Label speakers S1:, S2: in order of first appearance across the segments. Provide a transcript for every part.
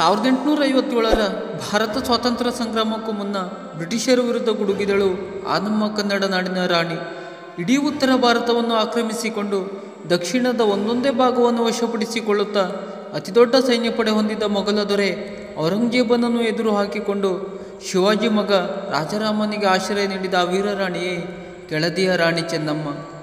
S1: ಸಾವಿರದ ಎಂಟುನೂರ ಐವತ್ತೇಳರ ಭಾರತ ಸ್ವಾತಂತ್ರ್ಯ ಸಂಗ್ರಾಮಕ್ಕೂ ಮುನ್ನ ಬ್ರಿಟಿಷರ ವಿರುದ್ಧ ಗುಡುಗಿದಳು ಆ ನಮ್ಮ ಕನ್ನಡ ನಾಡಿನ ರಾಣಿ ಇಡೀ ಉತ್ತರ ಭಾರತವನ್ನು ಆಕ್ರಮಿಸಿಕೊಂಡು ದಕ್ಷಿಣದ ಒಂದೊಂದೇ ಭಾಗವನ್ನು ವಶಪಡಿಸಿಕೊಳ್ಳುತ್ತಾ ಅತಿದೊಡ್ಡ ಸೈನ್ಯಪಡೆ ಹೊಂದಿದ್ದ ಮೊಘಲ ದೊರೆ ಔರಂಗಜೇಬನನ್ನು ಎದುರು ಹಾಕಿಕೊಂಡು ಶಿವಾಜಿ ಮಗ ರಾಜರಾಮನಿಗೆ ಆಶ್ರಯ ನೀಡಿದ ಆ ವೀರರಾಣಿಯೇ ಕೆಳದಿಯ ರಾಣಿ ಚೆನ್ನಮ್ಮ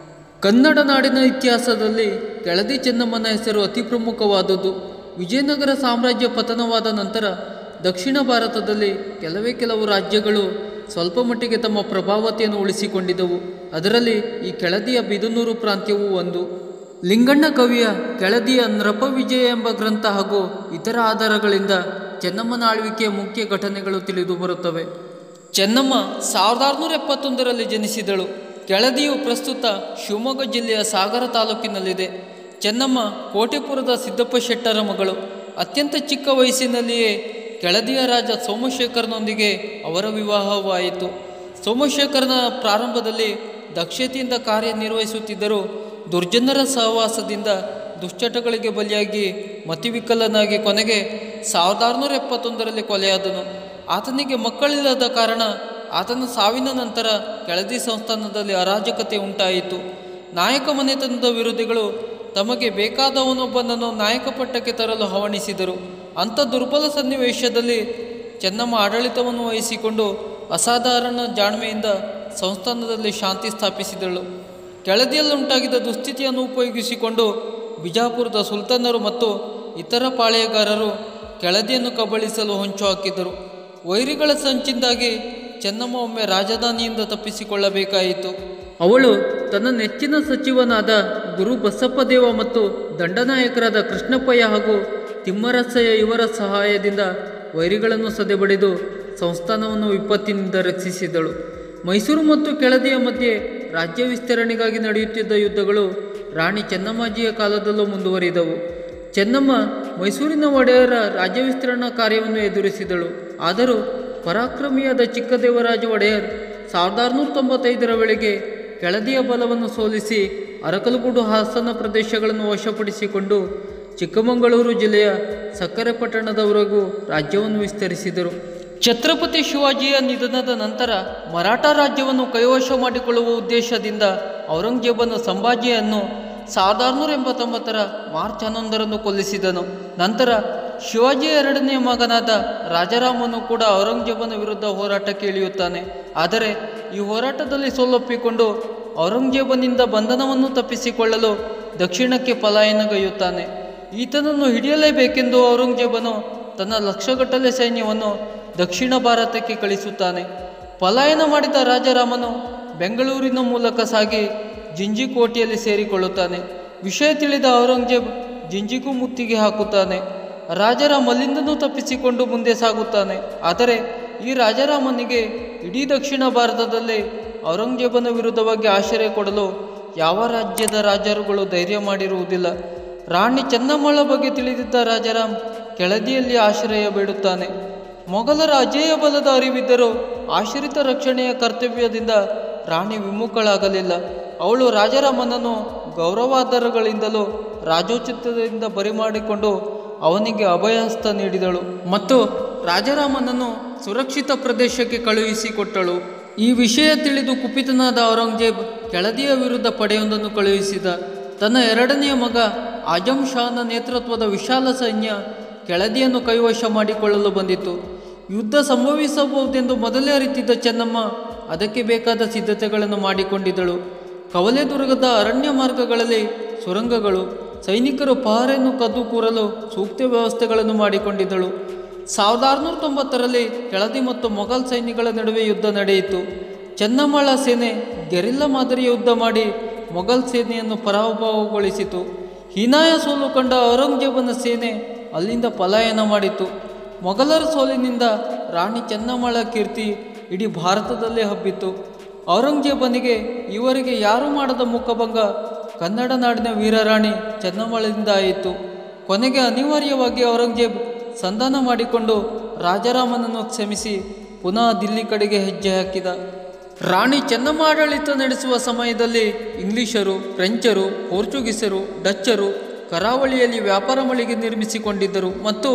S1: ಕನ್ನಡ ನಾಡಿನ ಇತಿಹಾಸದಲ್ಲಿ ಕೆಳದಿ ಚೆನ್ನಮ್ಮನ ಹೆಸರು ಅತಿ ಪ್ರಮುಖವಾದುದು ವಿಜಯನಗರ ಸಾಮ್ರಾಜ್ಯ ಪತನವಾದ ನಂತರ ದಕ್ಷಿಣ ಭಾರತದಲ್ಲಿ ಕೆಲವೇ ಕೆಲವು ರಾಜ್ಯಗಳು ಸ್ವಲ್ಪ ಮಟ್ಟಿಗೆ ತಮ್ಮ ಪ್ರಭಾವತೆಯನ್ನು ಉಳಿಸಿಕೊಂಡಿದ್ದವು ಅದರಲ್ಲಿ ಈ ಕೆಳದಿಯ ಬಿದುನೂರು ಪ್ರಾಂತ್ಯವೂ ಒಂದು ಲಿಂಗಣ್ಣ ಕವಿಯ ಕೆಳದಿಯ ನೃಪ ವಿಜಯ ಎಂಬ ಗ್ರಂಥ ಹಾಗೂ ಇತರ ಆಧಾರಗಳಿಂದ ಚೆನ್ನಮ್ಮನ ಆಳ್ವಿಕೆಯ ಮುಖ್ಯ ಘಟನೆಗಳು ತಿಳಿದು ಬರುತ್ತವೆ ಚೆನ್ನಮ್ಮ ಸಾವಿರದ ಆರುನೂರ ಎಪ್ಪತ್ತೊಂದರಲ್ಲಿ ಜನಿಸಿದಳು ಕೆಳದಿಯು ಪ್ರಸ್ತುತ ಶಿವಮೊಗ್ಗ ಜಿಲ್ಲೆಯ ಸಾಗರ ತಾಲೂಕಿನಲ್ಲಿದೆ ಚೆನ್ನಮ್ಮ ಕೋಟೆಪುರದ ಸಿದ್ದಪ್ಪ ಶೆಟ್ಟರ ಮಗಳು ಅತ್ಯಂತ ಚಿಕ್ಕ ವಯಸ್ಸಿನಲ್ಲಿಯೇ ಕೆಳದಿಯ ರಾಜ ಸೋಮಶೇಖರನೊಂದಿಗೆ ಅವರ ವಿವಾಹವಾಯಿತು ಸೋಮಶೇಖರನ ಪ್ರಾರಂಭದಲ್ಲಿ ದಕ್ಷತೆಯಿಂದ ಕಾರ್ಯನಿರ್ವಹಿಸುತ್ತಿದ್ದರೂ ದುರ್ಜನರ ಸಹವಾಸದಿಂದ ದುಶ್ಚಟಗಳಿಗೆ ಬಲಿಯಾಗಿ ಮತಿವಿಕಲನಾಗಿ ಕೊನೆಗೆ ಸಾವಿರದ ಆರುನೂರ ಎಪ್ಪತ್ತೊಂದರಲ್ಲಿ ಕೊಲೆಯಾದನು ಆತನಿಗೆ ಮಕ್ಕಳಿಲ್ಲದ ಕಾರಣ ಆತನ ಸಾವಿನ ನಂತರ ಕೆಳದಿ ಸಂಸ್ಥಾನದಲ್ಲಿ ಅರಾಜಕತೆ ಉಂಟಾಯಿತು ನಾಯಕ ಮನೆತನದ ವಿರೋಧಿಗಳು ತಮಗೆ ಬೇಕಾದವನೊಬ್ಬನನ್ನು ನಾಯಕ ಪಟ್ಟಕ್ಕೆ ತರಲು ಹವಣಿಸಿದರು ಅಂಥ ದುರ್ಬಲ ಸನ್ನಿವೇಶದಲ್ಲಿ ಚೆನ್ನಮ್ಮ ಆಡಳಿತವನ್ನು ವಹಿಸಿಕೊಂಡು ಅಸಾಧಾರಣ ಜಾಣ್ಮೆಯಿಂದ ಸಂಸ್ಥಾನದಲ್ಲಿ ಶಾಂತಿ ಸ್ಥಾಪಿಸಿದಳು ಕೆಳದಿಯಲ್ಲುಂಟಾಗಿದ್ದ ದುಸ್ಥಿತಿಯನ್ನು ಉಪಯೋಗಿಸಿಕೊಂಡು ಬಿಜಾಪುರದ ಸುಲ್ತಾನರು ಮತ್ತು ಇತರ ಪಾಳೆಯಗಾರರು ಕೆಳದಿಯನ್ನು ಕಬಳಿಸಲು ಹೊಂಚು ಹಾಕಿದರು ವೈರಿಗಳ ಸಂಚಿಂದಾಗಿ ಚೆನ್ನಮ್ಮ ಒಮ್ಮೆ ರಾಜಧಾನಿಯಿಂದ ತಪ್ಪಿಸಿಕೊಳ್ಳಬೇಕಾಯಿತು ಅವಳು ತನ್ನ ನೆಚ್ಚಿನ ಸಚಿವನಾದ ಗುರು ಬಸಪ್ಪದೇವ ಮತ್ತು ದಂಡನಾಯಕರಾದ ಕೃಷ್ಣಪ್ಪಯ್ಯ ಹಾಗೂ ತಿಮ್ಮರಸಯ್ಯ ಇವರ ಸಹಾಯದಿಂದ ವೈರಿಗಳನ್ನು ಸದೆಬಡಿದು ಸಂಸ್ಥಾನವನ್ನು ವಿಪತ್ತಿನಿಂದ ರಕ್ಷಿಸಿದಳು ಮೈಸೂರು ಮತ್ತು ಕೆಳದಿಯ ಮಧ್ಯೆ ರಾಜ್ಯ ವಿಸ್ತರಣೆಗಾಗಿ ನಡೆಯುತ್ತಿದ್ದ ಯುದ್ಧಗಳು ರಾಣಿ ಚೆನ್ನಮ್ಮಾಜಿಯ ಕಾಲದಲ್ಲೂ ಮುಂದುವರಿದವು ಚೆನ್ನಮ್ಮ ಮೈಸೂರಿನ ಒಡೆಯರ ರಾಜ್ಯ ವಿಸ್ತರಣಾ ಕಾರ್ಯವನ್ನು ಎದುರಿಸಿದಳು ಆದರೂ ಪರಾಕ್ರಮಿಯಾದ ಚಿಕ್ಕದೇವರಾಜ ಒಡೆಯರ್ ಸಾವಿರದ ಆರುನೂರ ತೊಂಬತ್ತೈದರ ವೇಳೆಗೆ ಕೆಳದಿಯ ಬಲವನ್ನು ಸೋಲಿಸಿ ಅರಕಲಗೂಡು ಹಾಸನ ಪ್ರದೇಶಗಳನ್ನು ವಶಪಡಿಸಿಕೊಂಡು ಚಿಕ್ಕಮಗಳೂರು ಜಿಲ್ಲೆಯ ಸಕ್ಕರೆ ಪಟ್ಟಣದವರೆಗೂ ರಾಜ್ಯವನ್ನು ವಿಸ್ತರಿಸಿದರು ಛತ್ರಪತಿ ಶಿವಾಜಿಯ ನಿಧನದ ನಂತರ ಮರಾಠ ರಾಜ್ಯವನ್ನು ಕೈವಶ ಮಾಡಿಕೊಳ್ಳುವ ಉದ್ದೇಶದಿಂದ ಔರಂಗಜೇಬನು ಸಂಭಾಜಿಯನ್ನು ಸಾವಿರದ ಆರುನೂರ ಎಂಬತ್ತೊಂಬತ್ತರ ಮಾರ್ಚ್ ಹನ್ನೊಂದರಂದು ಕೊಲ್ಲಿಸಿದನು ನಂತರ ಶಿವಾಜಿಯ ಎರಡನೆಯ ಮಗನಾದ ರಾಜಾರಾಮನು ಕೂಡ ಔರಂಗಜೇಬನ ವಿರುದ್ಧ ಹೋರಾಟಕ್ಕೆ ಇಳಿಯುತ್ತಾನೆ ಆದರೆ ಈ ಹೋರಾಟದಲ್ಲಿ ಸೋಲೊಪ್ಪಿಕೊಂಡು ಔರಂಗಜೇಬನಿಂದ ಬಂಧನವನ್ನು ತಪ್ಪಿಸಿಕೊಳ್ಳಲು ದಕ್ಷಿಣಕ್ಕೆ ಪಲಾಯನಗೈಯುತ್ತಾನೆ ಈತನನ್ನು ಹಿಡಿಯಲೇಬೇಕೆಂದು ಔರಂಗಜೇಬನು ತನ್ನ ಲಕ್ಷಗಟ್ಟಲೆ ಸೈನ್ಯವನ್ನು ದಕ್ಷಿಣ ಭಾರತಕ್ಕೆ ಕಳಿಸುತ್ತಾನೆ ಪಲಾಯನ ಮಾಡಿದ ರಾಜಾರಾಮನು ಬೆಂಗಳೂರಿನ ಮೂಲಕ ಸಾಗಿ ಜಿಂಜಿಕೋಟೆಯಲ್ಲಿ ಸೇರಿಕೊಳ್ಳುತ್ತಾನೆ ವಿಷಯ ತಿಳಿದ ಔರಂಗಜೇಬ್ ಜಿಂಜಿಗೂ ಮುತ್ತಿಗೆ ಹಾಕುತ್ತಾನೆ ರಾಜಾರಾಮ್ ಅಲ್ಲಿಂದನೂ ತಪ್ಪಿಸಿಕೊಂಡು ಮುಂದೆ ಸಾಗುತ್ತಾನೆ ಆದರೆ ಈ ರಾಜಾರಾಮನಿಗೆ ಇಡೀ ದಕ್ಷಿಣ ಭಾರತದಲ್ಲಿ ಔರಂಗಜೇಬನ ವಿರುದ್ಧವಾಗಿ ಆಶ್ರಯ ಕೊಡಲು ಯಾವ ರಾಜ್ಯದ ರಾಜರುಗಳು ಧೈರ್ಯ ಮಾಡಿರುವುದಿಲ್ಲ ರಾಣಿ ಚೆನ್ನಮ್ಮಳ ಬಗ್ಗೆ ತಿಳಿದಿದ್ದ ರಾಜಾರಾಮ್ ಕೆಳದಿಯಲ್ಲಿ ಆಶ್ರಯ ಬೇಡುತ್ತಾನೆ ಮೊಘಲರ ಅಜೇಯ ಬಲದ ಅರಿವಿದ್ದರೂ ಆಶ್ರಿತ ರಕ್ಷಣೆಯ ಕರ್ತವ್ಯದಿಂದ ರಾಣಿ ವಿಮುಖಳಾಗಲಿಲ್ಲ ಅವಳು ರಾಜಾರಾಮನನ್ನು ಗೌರವಾಧಾರಗಳಿಂದಲೂ ರಾಜೋಚಿತದಿಂದ ಬರಿಮಾಡಿಕೊಂಡು ಅವನಿಗೆ ಅಭಯಹಸ್ತ ನೀಡಿದಳು ಮತ್ತು ರಾಜಾರಾಮನನ್ನು ಸುರಕ್ಷಿತ ಪ್ರದೇಶಕ್ಕೆ ಕಳುಹಿಸಿಕೊಟ್ಟಳು ಈ ವಿಷಯ ತಿಳಿದು ಕುಪಿತನಾದ ಔರಂಗಜೇಬ್ ಕೆಳದಿಯ ವಿರುದ್ಧ ಪಡೆಯೊಂದನ್ನು ಕಳುಹಿಸಿದ ತನ್ನ ಎರಡನೆಯ ಮಗ ಆಜಂ ಶಾನ ನೇತೃತ್ವದ ವಿಶಾಲ ಸೈನ್ಯ ಕೆಳದಿಯನ್ನು ಕೈವಶ ಮಾಡಿಕೊಳ್ಳಲು ಬಂದಿತು ಯುದ್ಧ ಸಂಭವಿಸಬಹುದೆಂದು ಮೊದಲೇ ಅರಿತಿದ್ದ ಚೆನ್ನಮ್ಮ ಅದಕ್ಕೆ ಬೇಕಾದ ಸಿದ್ಧತೆಗಳನ್ನು ಮಾಡಿಕೊಂಡಿದ್ದಳು ಕವಲೆದುರ್ಗದ ಅರಣ್ಯ ಮಾರ್ಗಗಳಲ್ಲಿ ಸುರಂಗಗಳು ಸೈನಿಕರು ಪಹರೆಯನ್ನು ಕದ್ದು ಕೂರಲು ಸೂಕ್ತ ವ್ಯವಸ್ಥೆಗಳನ್ನು ಮಾಡಿಕೊಂಡಿದ್ದಳು ಸಾವಿರದ ಆರುನೂರ ತೊಂಬತ್ತರಲ್ಲಿ ಕೆಳದಿ ಮತ್ತು ಮೊಘಲ್ ಸೈನ್ಯಗಳ ನಡುವೆ ಯುದ್ಧ ನಡೆಯಿತು ಚೆನ್ನಮ್ಮಳ ಸೇನೆ ಗೆರಿಲ್ಲ ಮಾದರಿಯ ಯುದ್ಧ ಮಾಡಿ ಮೊಘಲ್ ಸೇನೆಯನ್ನು ಪರಾಭವಗೊಳಿಸಿತು ಹೀನಾಯ ಸೋಲು ಕಂಡ ಔರಂಗಜೇಬನ ಸೇನೆ ಅಲ್ಲಿಂದ ಪಲಾಯನ ಮಾಡಿತು ಮೊಘಲರ ಸೋಲಿನಿಂದ ರಾಣಿ ಚೆನ್ನಮ್ಮಳ ಕೀರ್ತಿ ಇಡೀ ಭಾರತದಲ್ಲೇ ಹಬ್ಬಿತು ಔರಂಗಜೇಬನಿಗೆ ಇವರಿಗೆ ಯಾರೂ ಮಾಡದ ಮುಖಭಂಗ ಕನ್ನಡ ನಾಡಿನ ವೀರರಾಣಿ ಚೆನ್ನಮ್ಮಳಿಂದ ಆಯಿತು ಕೊನೆಗೆ ಅನಿವಾರ್ಯವಾಗಿ ಔರಂಗಜೇಬ್ ಸಂಧಾನ ಮಾಡಿಕೊಂಡು ರಾಜಾರಾಮನನ್ನು ಕ್ಷಮಿಸಿ ಪುನಃ ದಿಲ್ಲಿ ಕಡೆಗೆ ಹೆಜ್ಜೆ ಹಾಕಿದ ರಾಣಿ ಚೆನ್ನಮ್ಮ ಆಡಳಿತ ನಡೆಸುವ ಸಮಯದಲ್ಲಿ ಇಂಗ್ಲಿಷರು ಫ್ರೆಂಚರು ಪೋರ್ಚುಗೀಸರು ಡಚ್ಚರು ಕರಾವಳಿಯಲ್ಲಿ ವ್ಯಾಪಾರ ಮಳಿಗೆ ನಿರ್ಮಿಸಿಕೊಂಡಿದ್ದರು ಮತ್ತು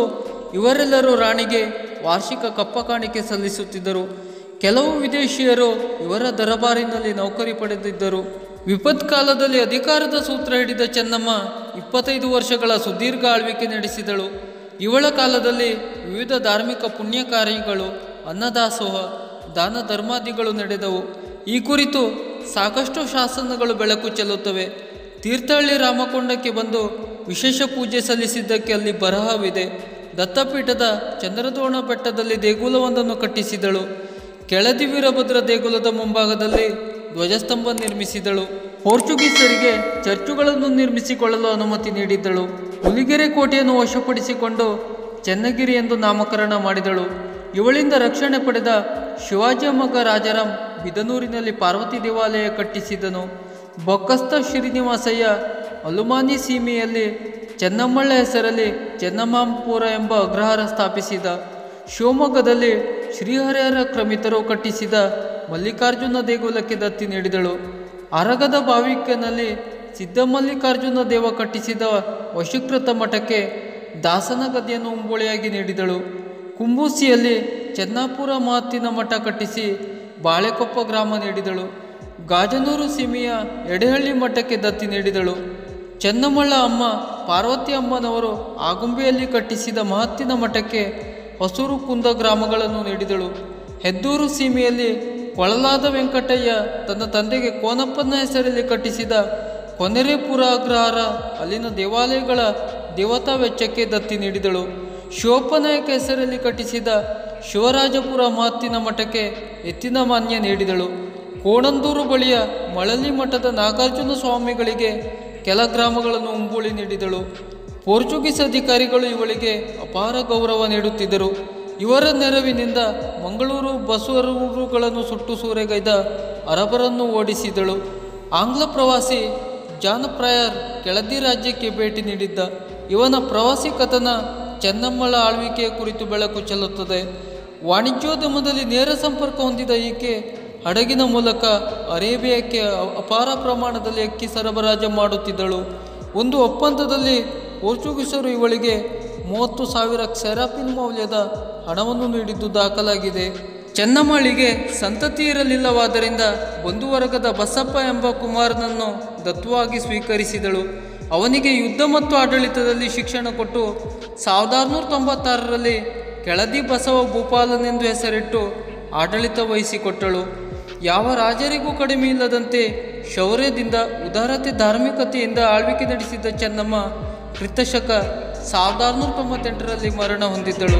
S1: ಇವರೆಲ್ಲರೂ ರಾಣಿಗೆ ವಾರ್ಷಿಕ ಕಪ್ಪ ಕಾಣಿಕೆ ಸಲ್ಲಿಸುತ್ತಿದ್ದರು ಕೆಲವು ವಿದೇಶಿಯರು ಇವರ ದರಬಾರಿನಲ್ಲಿ ನೌಕರಿ ಪಡೆದಿದ್ದರು ವಿಪತ್ಕಾಲದಲ್ಲಿ ಅಧಿಕಾರದ ಸೂತ್ರ ಹಿಡಿದ ಚೆನ್ನಮ್ಮ ಇಪ್ಪತ್ತೈದು ವರ್ಷಗಳ ಸುದೀರ್ಘ ಆಳ್ವಿಕೆ ನಡೆಸಿದಳು ಇವಳ ಕಾಲದಲ್ಲಿ ವಿವಿಧ ಧಾರ್ಮಿಕ ಪುಣ್ಯ ಕಾರ್ಯಗಳು ಅನ್ನದಾಸೋಹ ದಾನ ಧರ್ಮಾದಿಗಳು ನಡೆದವು ಈ ಕುರಿತು ಸಾಕಷ್ಟು ಶಾಸನಗಳು ಬೆಳಕು ಚೆಲ್ಲುತ್ತವೆ ತೀರ್ಥಹಳ್ಳಿ ರಾಮಕೊಂಡಕ್ಕೆ ಬಂದು ವಿಶೇಷ ಪೂಜೆ ಸಲ್ಲಿಸಿದ್ದಕ್ಕೆ ಅಲ್ಲಿ ಬರಹವಿದೆ ದತ್ತಪೀಠದ ಚಂದ್ರದೋಣ ಬೆಟ್ಟದಲ್ಲಿ ದೇಗುಲವೊಂದನ್ನು ಕಟ್ಟಿಸಿದಳು ಕೆಳದಿ ವೀರಭದ್ರ ದೇಗುಲದ ಮುಂಭಾಗದಲ್ಲಿ ಧ್ವಜಸ್ತಂಭ ನಿರ್ಮಿಸಿದಳು ಪೋರ್ಚುಗೀಸರಿಗೆ ಚರ್ಚುಗಳನ್ನು ನಿರ್ಮಿಸಿಕೊಳ್ಳಲು ಅನುಮತಿ ನೀಡಿದ್ದಳು ಹುಲಿಗೆರೆ ಕೋಟೆಯನ್ನು ವಶಪಡಿಸಿಕೊಂಡು ಚೆನ್ನಗಿರಿ ಎಂದು ನಾಮಕರಣ ಮಾಡಿದಳು ಇವಳಿಂದ ರಕ್ಷಣೆ ಪಡೆದ ಶಿವಾಜಿಯ ಮಗ ರಾಜಾರಾಮ್ ಬಿದನೂರಿನಲ್ಲಿ ಪಾರ್ವತಿ ದೇವಾಲಯ ಕಟ್ಟಿಸಿದನು ಬೊಕ್ಕಸ್ತ ಶ್ರೀನಿವಾಸಯ್ಯ ಅಲುಮಾನಿ ಸೀಮೆಯಲ್ಲಿ ಚೆನ್ನಮ್ಮಳ್ಳ ಹೆಸರಲ್ಲಿ ಚೆನ್ನಮಾಂಪುರ ಎಂಬ ಅಗ್ರಹಾರ ಸ್ಥಾಪಿಸಿದ ಶಿವಮೊಗ್ಗದಲ್ಲಿ ಶ್ರೀಹರಿಹರ ಕ್ರಮಿತರು ಕಟ್ಟಿಸಿದ ಮಲ್ಲಿಕಾರ್ಜುನ ದೇಗುಲಕ್ಕೆ ದತ್ತಿ ನೀಡಿದಳು ಅರಗದ ಬಾವಿಕನಲ್ಲಿ ಸಿದ್ಧಮಲ್ಲಿಕಾರ್ಜುನ ದೇವ ಕಟ್ಟಿಸಿದ ವಶೀಕೃತ ಮಠಕ್ಕೆ ದಾಸನ ಗದ್ದೆಯನ್ನು ಉಂಬೋಳಿಯಾಗಿ ನೀಡಿದಳು ಕುಂಬೂಸಿಯಲ್ಲಿ ಚೆನ್ನಾಪುರ ಮಹತ್ತಿನ ಮಠ ಕಟ್ಟಿಸಿ ಬಾಳೆಕೊಪ್ಪ ಗ್ರಾಮ ನೀಡಿದಳು ಗಾಜನೂರು ಸೀಮೆಯ ಎಡೆಹಳ್ಳಿ ಮಠಕ್ಕೆ ದತ್ತಿ ನೀಡಿದಳು ಚೆನ್ನಮ್ಮಳ ಅಮ್ಮ ಪಾರ್ವತಿ ಅಮ್ಮನವರು ಆಗುಂಬೆಯಲ್ಲಿ ಕಟ್ಟಿಸಿದ ಮಹತ್ತಿನ ಮಠಕ್ಕೆ ಹೊಸೂರು ಕುಂದ ಗ್ರಾಮಗಳನ್ನು ನೀಡಿದಳು ಹೆದ್ದೂರು ಸೀಮೆಯಲ್ಲಿ ಕೊಳಲಾದ ವೆಂಕಟಯ್ಯ ತನ್ನ ತಂದೆಗೆ ಕೋನಪ್ಪನ ಹೆಸರಲ್ಲಿ ಕಟ್ಟಿಸಿದ ಕೊನೆರೆಪುರ ಅಗ್ರಹಾರ ಅಲ್ಲಿನ ದೇವಾಲಯಗಳ ದೇವತಾ ವೆಚ್ಚಕ್ಕೆ ದತ್ತಿ ನೀಡಿದಳು ಶಿವಪ್ಪನಾಯಕ ಹೆಸರಲ್ಲಿ ಕಟ್ಟಿಸಿದ ಶಿವರಾಜಪುರ ಮಹತ್ತಿನ ಮಠಕ್ಕೆ ಎತ್ತಿನ ಮಾನ್ಯ ನೀಡಿದಳು ಕೋಣಂದೂರು ಬಳಿಯ ಮಳಲಿ ಮಠದ ನಾಗಾರ್ಜುನ ಸ್ವಾಮಿಗಳಿಗೆ ಕೆಲ ಗ್ರಾಮಗಳನ್ನು ಉಂಬುಳಿ ನೀಡಿದಳು ಪೋರ್ಚುಗೀಸ್ ಅಧಿಕಾರಿಗಳು ಇವಳಿಗೆ ಅಪಾರ ಗೌರವ ನೀಡುತ್ತಿದ್ದರು ಇವರ ನೆರವಿನಿಂದ ಮಂಗಳೂರು ಬಸವರೂರುಗಳನ್ನು ಸುಟ್ಟು ಸೂರೆಗೈದ ಅರಬರನ್ನು ಓಡಿಸಿದಳು ಆಂಗ್ಲ ಪ್ರವಾಸಿ ಜಾನ್ ಪ್ರಯರ್ ಕೆಳದಿ ರಾಜ್ಯಕ್ಕೆ ಭೇಟಿ ನೀಡಿದ್ದ ಇವನ ಪ್ರವಾಸಿ ಕಥನ ಚೆನ್ನಮ್ಮಳ ಆಳ್ವಿಕೆಯ ಕುರಿತು ಬೆಳಕು ಚೆಲ್ಲುತ್ತದೆ ವಾಣಿಜ್ಯೋದ್ಯಮದಲ್ಲಿ ನೇರ ಸಂಪರ್ಕ ಹೊಂದಿದ ಈಕೆ ಹಡಗಿನ ಮೂಲಕ ಅರೇಬಿಯಾಕ್ಕೆ ಅ- ಅಪಾರ ಪ್ರಮಾಣದಲ್ಲಿ ಅಕ್ಕಿ ಸರಬರಾಜು ಮಾಡುತ್ತಿದ್ದಳು ಒಂದು ಒಪ್ಪಂದದಲ್ಲಿ ಪೋರ್ಚುಗೀಸರು ಇವಳಿಗೆ ಮೂವತ್ತು ಸಾವಿರ ಸೆರಾಪಿನ್ ಮೌಲ್ಯದ ಹಣವನ್ನು ನೀಡಿದ್ದು ದಾಖಲಾಗಿದೆ ಚೆನ್ನಮ್ಮಳಿಗೆ ಸಂತತಿ ಇರಲಿಲ್ಲವಾದ್ದರಿಂದ ಬಂಧುವರ್ಗದ ಬಸಪ್ಪ ಎಂಬ ಕುಮಾರನನ್ನು ದತ್ತವಾಗಿ ಸ್ವೀಕರಿಸಿದಳು ಅವನಿಗೆ ಯುದ್ಧ ಮತ್ತು ಆಡಳಿತದಲ್ಲಿ ಶಿಕ್ಷಣ ಕೊಟ್ಟು ಸಾವಿರದ ಆರುನೂರ ತೊಂಬತ್ತಾರರಲ್ಲಿ ಕೆಳದಿ ಬಸವ ಭೂಪಾಲನೆಂದು ಹೆಸರಿಟ್ಟು ಆಡಳಿತ ವಹಿಸಿಕೊಟ್ಟಳು ಯಾವ ರಾಜರಿಗೂ ಕಡಿಮೆ ಇಲ್ಲದಂತೆ ಶೌರ್ಯದಿಂದ ಉದಾರತೆ ಧಾರ್ಮಿಕತೆಯಿಂದ ಆಳ್ವಿಕೆ ನಡೆಸಿದ್ದ ಚೆನ್ನಮ್ಮ ಕ್ರಿಸ್ತಶಕ ಸಾವಿರದ ಆರುನೂರ ತೊಂಬತ್ತೆಂಟರಲ್ಲಿ ಮರಣ ಹೊಂದಿದ್ದಳು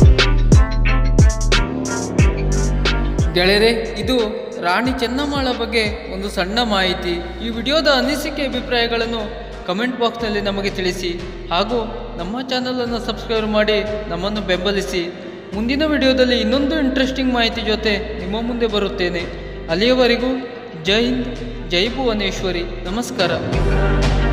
S1: ಗೆಳೆಯರೆ ಇದು ರಾಣಿ ಚೆನ್ನಮ್ಮಳ ಬಗ್ಗೆ ಒಂದು ಸಣ್ಣ ಮಾಹಿತಿ ಈ ವಿಡಿಯೋದ ಅನಿಸಿಕೆ ಅಭಿಪ್ರಾಯಗಳನ್ನು ಕಮೆಂಟ್ ಬಾಕ್ಸ್ನಲ್ಲಿ ನಮಗೆ ತಿಳಿಸಿ ಹಾಗೂ ನಮ್ಮ ಚಾನಲನ್ನು ಸಬ್ಸ್ಕ್ರೈಬ್ ಮಾಡಿ ನಮ್ಮನ್ನು ಬೆಂಬಲಿಸಿ ಮುಂದಿನ ವಿಡಿಯೋದಲ್ಲಿ ಇನ್ನೊಂದು ಇಂಟ್ರೆಸ್ಟಿಂಗ್ ಮಾಹಿತಿ ಜೊತೆ ನಿಮ್ಮ ಮುಂದೆ ಬರುತ್ತೇನೆ ಅಲ್ಲಿಯವರೆಗೂ ಜೈ ಹಿಂದ್ ಜೈ ಭುವನೇಶ್ವರಿ ನಮಸ್ಕಾರ